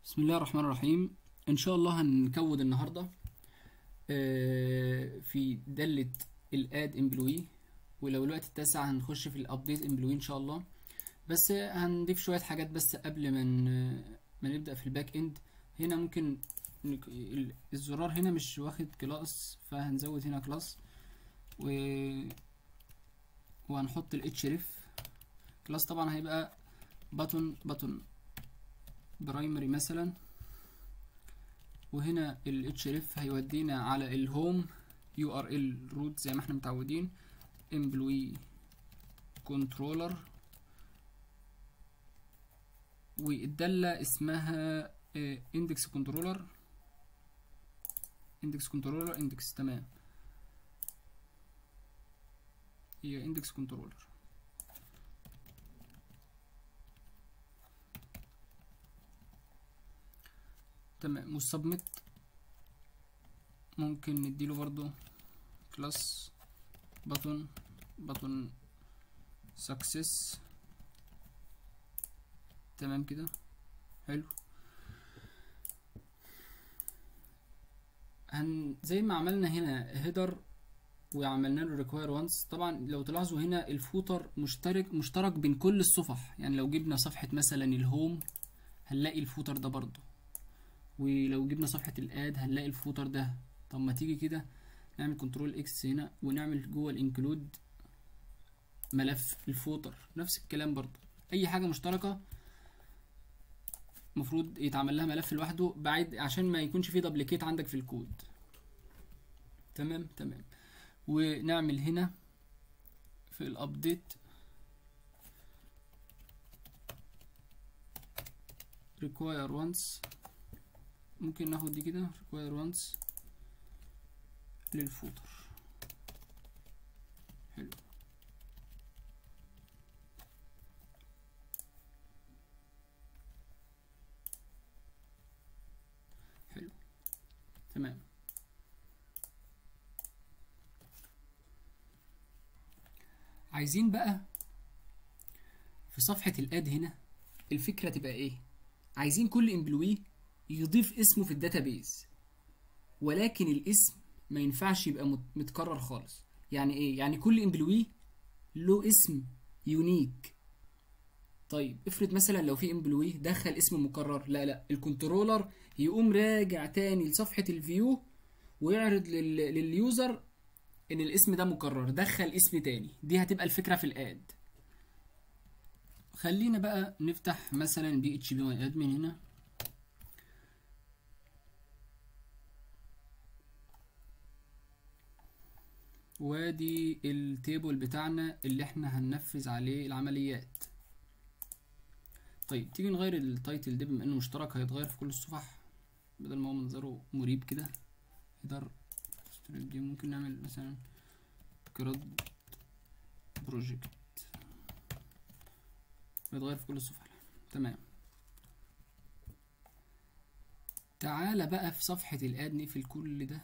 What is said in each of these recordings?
بسم الله الرحمن الرحيم ان شاء الله هنكود النهارده آه، في دالة الاد امبلوي ولو الوقت اتسع هنخش في الابديت امبلوي ان شاء الله بس هنضيف شوية حاجات بس قبل ما ن- ما نبدأ في الباك اند هنا ممكن نك- ال- الزرار هنا مش واخد كلاس فهنزود هنا كلاس و وهنحط الاتش ريف كلاس طبعا هيبقى باتون باتون برايمري مثلا وهنا ال href هيودينا على الهوم url root زي ما احنا متعودين employee controller والدالة اسمها آه، index controller index controller index تمام هي index controller تمام والسبميت ممكن نديله برضو كلاس باتون باتون سكسس تمام كده حلو هن زي ما عملنا هنا هيدر وعملنا له ريكواير وانس طبعا لو تلاحظوا هنا الفوتر مشترك مشترك بين كل الصفح يعني لو جبنا صفحة مثلا الهوم هنلاقي الفوتر ده برضو ولو جبنا صفحة الاد هنلاقي الفوتر ده طب ما تيجي كده نعمل كنترول اكس هنا ونعمل جوه الانكلود ملف الفوتر نفس الكلام برضو اي حاجة مشتركة المفروض يتعمل لها ملف لوحده بعيد عشان ما يكونش فيه دبليكيت عندك في الكود تمام تمام ونعمل هنا في الابديت require once ممكن ناخد دي كده require once للفوتر حلو حلو تمام عايزين بقى في صفحة الاد هنا الفكرة تبقى ايه عايزين كل امبلوي يضيف اسمه في الداتابيز ولكن الاسم ما ينفعش يبقى مت- متكرر خالص يعني ايه يعني كل امبلوي له اسم يونيك طيب افرض مثلا لو في امبلوي دخل اسم مكرر لا لا الكنترولر يقوم راجع تاني لصفحة الفيو ويعرض لل... لليوزر ان الاسم ده مكرر دخل اسم تاني دي هتبقى الفكرة في الاد خلينا بقى نفتح مثلا بي اتش بي ماي ادمن هنا وادي التيبل بتاعنا اللي احنا هننفذ عليه العمليات طيب تيجي نغير التايتل ده بما انه مشترك هيتغير في كل الصفح بدل ما هو منظره مريب كده يقدر دي ممكن نعمل مثلا كراد بروجكت يتغير في كل الصفح تمام تعالى بقى في صفحة الاد نقفل كل ده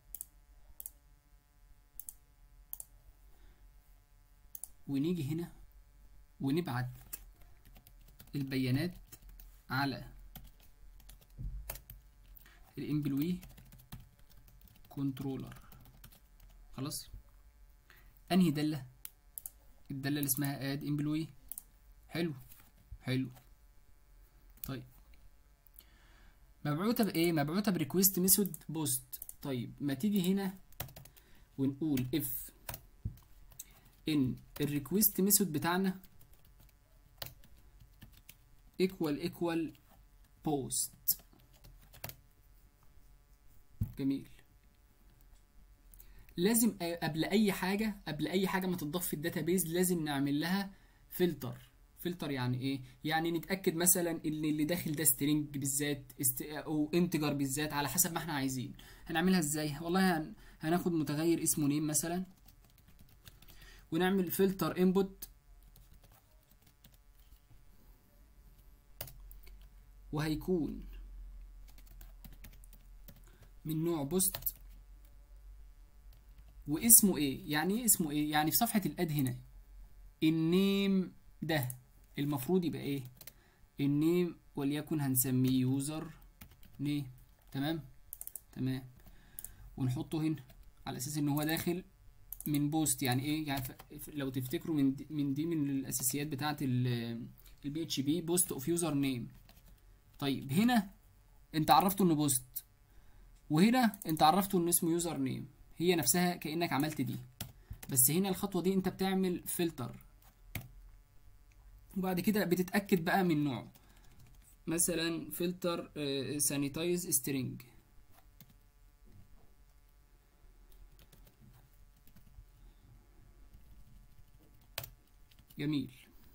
ونيجي هنا ونبعت البيانات على الامبلوي كنترولر خلاص انهي دالة الدالة اللي اسمها اد امبلوي حلو حلو طيب مبعوثة بايه مبعوثة بريكوست ميثود بوست طيب ما تيجي هنا ونقول اف ان الريكوست ميثود بتاعنا equal equal post جميل لازم أ- قبل اي حاجه قبل اي حاجه ما تضاف في الداتابيز لازم نعمل لها فلتر فلتر يعني ايه يعني نتاكد مثلا ان اللي داخل ده سترينج بالذات است... او انتجر بالذات على حسب ما احنا عايزين هنعملها ازاي والله هن... هناخد متغير اسمه نيم مثلا ونعمل فلتر انبوت وهيكون من نوع بوست واسمه ايه يعني ايه اسمه ايه يعني في صفحة الاد هنا النيم ده المفروض يبقى ايه النيم وليكن هنسميه يوزر نيم تمام تمام ونحطه هنا على اساس ان هو داخل من بوست يعني ايه يعني ف- ف- لو تفتكروا من دي من دي من الاساسيات بتاعه البي اتش بي بوست اوف يوزر نيم طيب هنا انت عرفته انه بوست وهنا انت عرفته انه اسمه يوزر نيم هي نفسها كانك عملت دي بس هنا الخطوه دي انت بتعمل فلتر وبعد كده بتتاكد بقى من نوعه مثلا فلتر سانيتايز سترينج جميل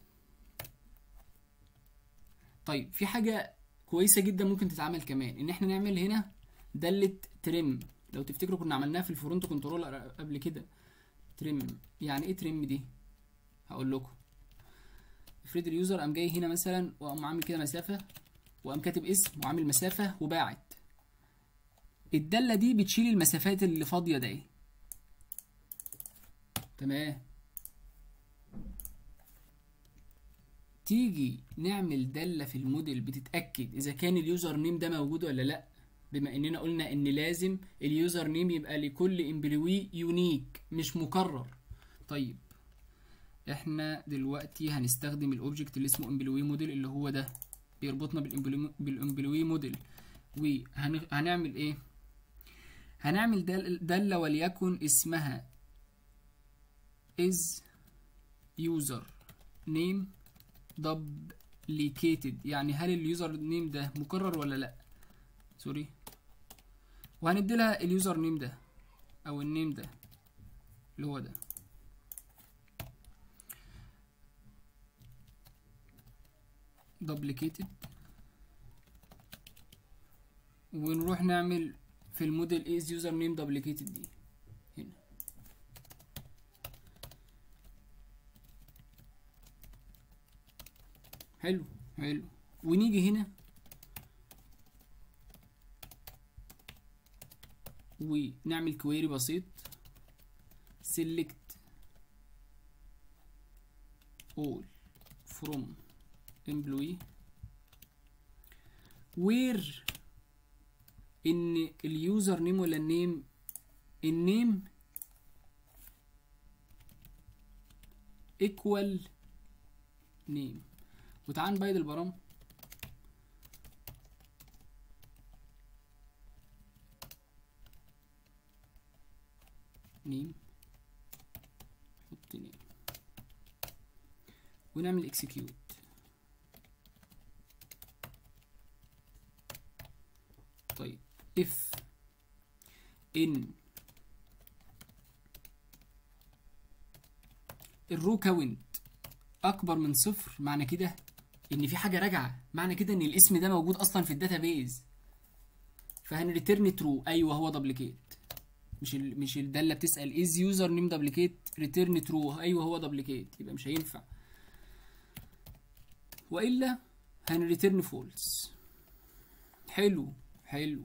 طيب في حاجة كويسة جدا ممكن تتعمل كمان ان احنا نعمل هنا دالة ترم لو تفتكروا كنا عملناها في الفرونت كنترول قبل كده ترم يعني ايه ترم دي هقول لكم افرض اليوزر قام جاي هنا مثلا وقام عامل كده مسافة وقام كاتب اسم وعامل مسافة وباعت الدالة دي بتشيل المسافات اللي فاضية ده ايه تمام تيجي نعمل دالة في الموديل بتتأكد إذا كان اليوزر نيم ده موجود ولا لأ بما إننا قلنا إن لازم اليوزر نيم يبقى لكل امبلوي يونيك مش مكرر طيب احنا دلوقتي هنستخدم الاوبجكت اللي اسمه امبلوي موديل اللي هو ده بيربطنا بالامبلوي بالامبلوي موديل وهنعمل ايه هنعمل دال- دالة وليكن اسمها is user name duplicated يعني هل اليوزر نيم ده مكرر ولا لا سوري وهندي لها اليوزر نيم ده او النيم ده اللي هو ده duplicated ونروح نعمل في الموديل is user name duplicated دي هنا حلو حلو ونيجي هنا ونعمل كويري بسيط select all from employee where ان اليوزر نيم ولا النيم النيم equal نيم وتعال نبيض البرام نيم حط نيم ونعمل اكسكيوت طيب if ان الرو كاونت اكبر من صفر معنى كده ان في حاجه راجعه معنى كده ان الاسم ده موجود اصلا في الداتابيز فهنريتيرن ترو ايوه هو دبليكيت مش ال... مش الداله بتسال از يوزر نيم دبليكيت ريتيرن ترو ايوه هو دبليكيت يبقى مش هينفع والا هنريتيرن فولس حلو حلو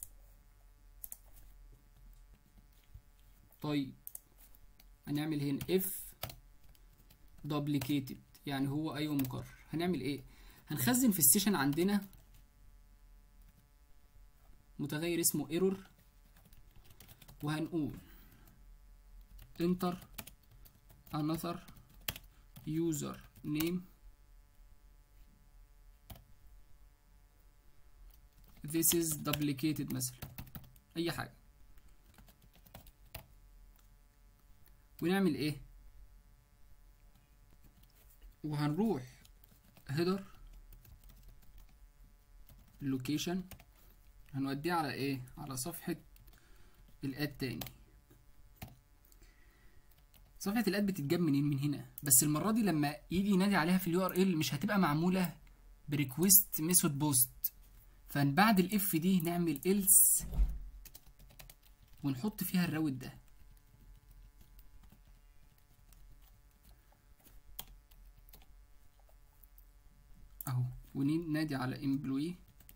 طيب هنعمل هنا اف duplicated يعني هو ايوه مكرر هنعمل ايه هنخزن في السيشن عندنا متغير اسمه error وهنقول enter another user name this is duplicated مثلا اي حاجه ونعمل ايه وهنروح header location هنوديه على ايه على صفحة الاد تاني صفحة الاد بتتجاب منين من هنا بس المرة دي لما يجي ينادي عليها في اليو ار ال مش هتبقى معمولة بريكوست ميثود بوست فبعد الاف دي نعمل else ونحط فيها الراوت ده اهو وننادي على employee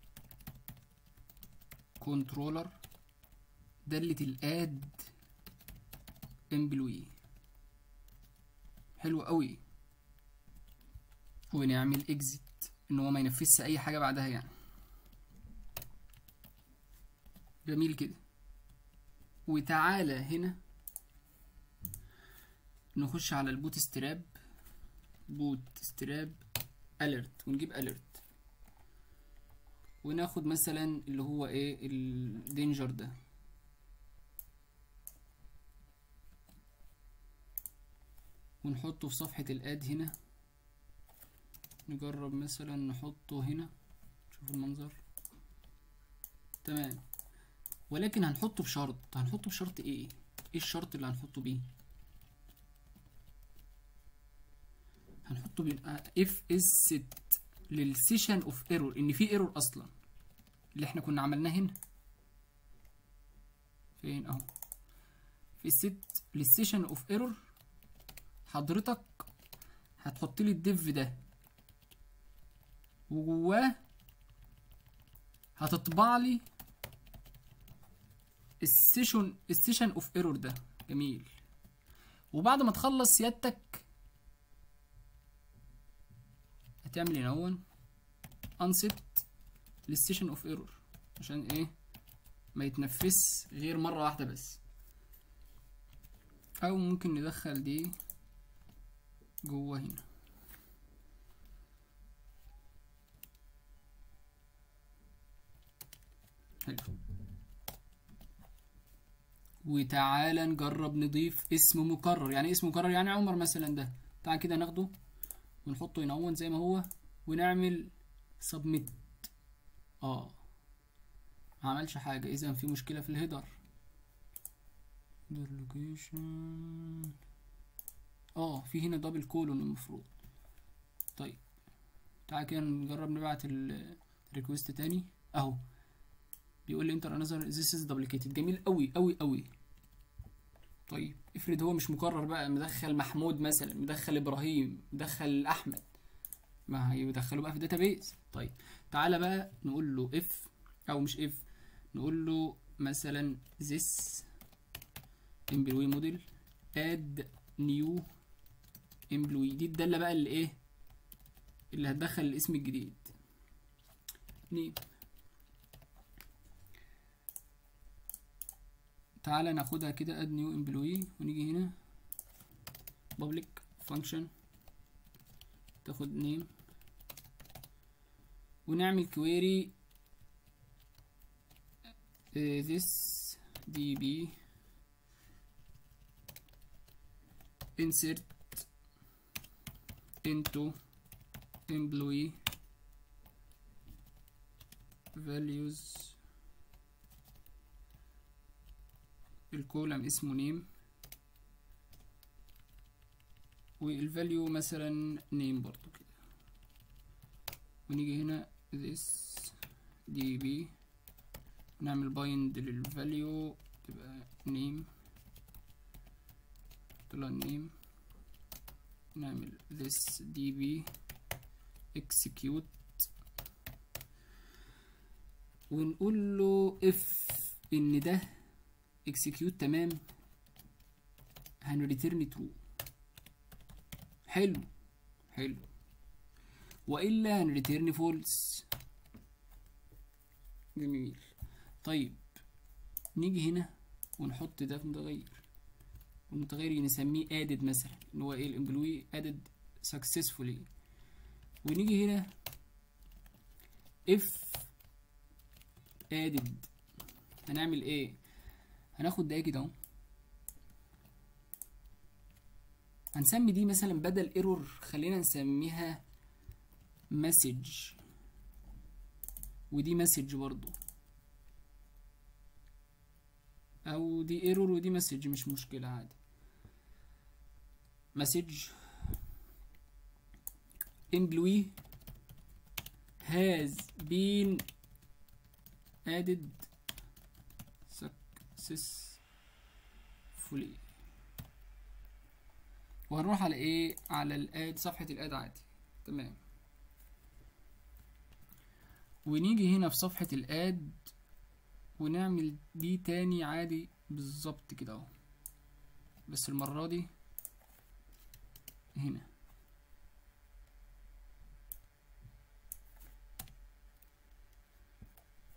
controller دالة الاد employee حلو قوي ونعمل exit ان هو ما ينفذش اي حاجه بعدها يعني جميل كده وتعالى هنا نخش على البوت ستراب بوت ستراب اليرت ونجيب اليرت وناخد مثلا اللي هو ايه الدينجر ده ونحطه في صفحة الاد هنا نجرب مثلا نحطه هنا شوف المنظر تمام ولكن هنحطه بشرط هنحطه بشرط ايه ايه الشرط اللي هنحطه بيه هنحطه بين اف از ست للسيشن اوف ايرور ان في ايرور اصلا اللي احنا كنا عملناه هنا فين اهو في الست للسيشن اوف ايرور حضرتك هتحط لي الديف ده وجواه هتطبع لي السيشن السيشن اوف ايرور ده جميل وبعد ما تخلص سيادتك هتعمل هنا هون انست للسيشن اوف ايرور عشان ايه ما يتنفس غير مره واحده بس او ممكن ندخل دي جوه هنا حلو وتعالى نجرب نضيف اسم مكرر يعني اسم مكرر يعني عمر مثلا ده تعال كده ناخده ونحطه ينون زي ما هو ونعمل سبميت اه ما عملش حاجة اذا في مشكلة في الهيدر هيدر لوكيشن اه في هنا دبل كولون المفروض طيب تعال كده نجرب نبعت الريكوست تاني اهو بيقول لي انتر انذر ذيس از دوبليكيتد جميل قوي قوي قوي طيب افرض هو مش مكرر بقى مدخل محمود مثلا مدخل ابراهيم مدخل احمد ما هيدخله بقى في داتابيز طيب تعالى بقى نقول له اف او مش اف نقول له مثلا this employee model add new employee دي الدالة بقى اللي ايه اللي هتدخل الاسم الجديد نيم تعالى ناخدها كده add new employee ونيجي هنا public function تاخد name ونعمل query uh, this db insert into employee values الكولم اسمه نيم والفاليو مثلا نيم برضو كده ونيجي هنا this db نعمل بايند للفاليو تبقى نيم طلع نيم نعمل this db execute ونقول له if ان ده execute تمام هنريتيرن true حلو حلو والا هنريتيرن فولس جميل طيب نيجي هنا ونحط ده في متغير المتغير نسميه added مثلا ان هو ايه الامبلوي added successfully ونيجي هنا if added هنعمل ايه هناخد ده كده اهو هنسمي دي مثلا بدل ايرور خلينا نسميها مسج ودي مسج برضو او دي ايرور ودي مسج مش مشكلة عادي مسج employee has been added successfully وهنروح على ايه على الاد صفحة الاد عادي تمام ونيجي هنا في صفحة الاد ونعمل دي تاني عادي بالظبط كده اهو بس المرة دي هنا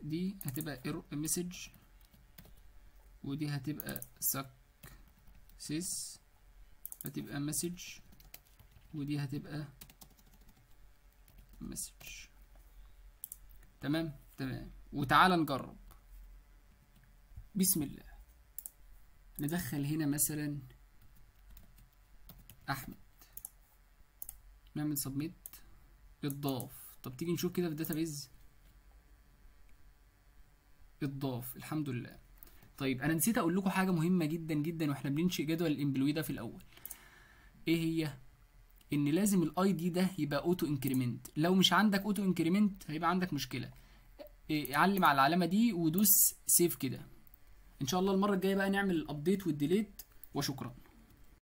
دي هتبقى ايرور مسج ودي هتبقى success هتبقى مسج ودي هتبقى مسج تمام تمام وتعالى نجرب بسم الله ندخل هنا مثلا احمد نعمل سبميت اتضاف طب تيجي نشوف كده في الداتابيز اتضاف الحمد لله طيب انا نسيت اقول لكم حاجه مهمه جدا جدا واحنا بننشئ جدول الامبلوي ده في الاول ايه هي ان لازم الاي دي ده يبقى اوتو انكريمنت لو مش عندك اوتو انكريمنت هيبقى عندك مشكله إيه، علم على العلامه دي ودوس سيف كده ان شاء الله المره الجايه بقى نعمل الابديت والديليت وشكرا